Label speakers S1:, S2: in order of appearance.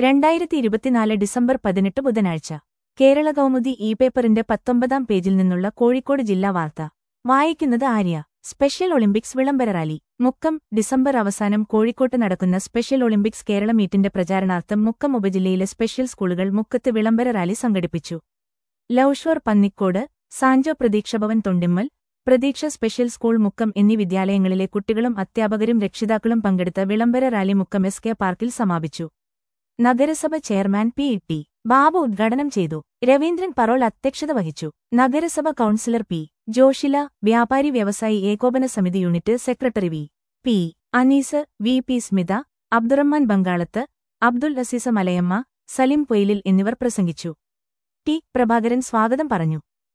S1: രണ്ടായിരത്തി ഇരുപത്തിനാല് ഡിസംബർ പതിനെട്ട് ബുധനാഴ്ച കേരള കൗമുദി ഇ പേപ്പറിന്റെ പത്തൊമ്പതാം പേജിൽ നിന്നുള്ള കോഴിക്കോട് ജില്ലാ വാർത്ത വായിക്കുന്നത് ആര്യ സ്പെഷ്യൽ ഒളിമ്പിക്സ് വിളംബര റാലി മുക്കം ഡിസംബർ അവസാനം കോഴിക്കോട്ട് നടക്കുന്ന സ്പെഷ്യൽ ഒളിമ്പിക്സ് കേരള മീറ്റിന്റെ പ്രചാരണാർത്ഥം മുക്കം ഉപജില്ലയിലെ സ്പെഷ്യൽ സ്കൂളുകൾ മുക്കത്ത് വിളംബര റാലി സംഘടിപ്പിച്ചു ലൌഷോർ പന്നിക്കോട് സാഞ്ചോ പ്രതീക്ഷഭവൻ തൊണ്ടിമ്മൽ പ്രതീക്ഷ സ്പെഷ്യൽ സ്കൂൾ മുക്കം എന്നീ വിദ്യാലയങ്ങളിലെ കുട്ടികളും അധ്യാപകരും രക്ഷിതാക്കളും പങ്കെടുത്ത വിളംബര റാലി മുക്കം എസ് കെ പാർക്കിൽ സമാപിച്ചു നഗരസഭ chairman P E T Babu ഉദ്ഘാടനം ചെയ്തു രവീന്ദ്രൻ പറോൾ അധ്യക്ഷത വഹിച്ചു നഗരസഭ കൌൺസിലർ പി ജോഷില വ്യാപാരി വ്യവസായി ഏകോപന സമിതി unit secretary V P Anees V P Smitha Abdurahman Bangalath Abdul Azeez Malayamma Salim Poyilil എന്നിവർ പ്രസംഗിച്ചു ടി പ്രഭാകരൻ സ്വാഗതം പറഞ്ഞു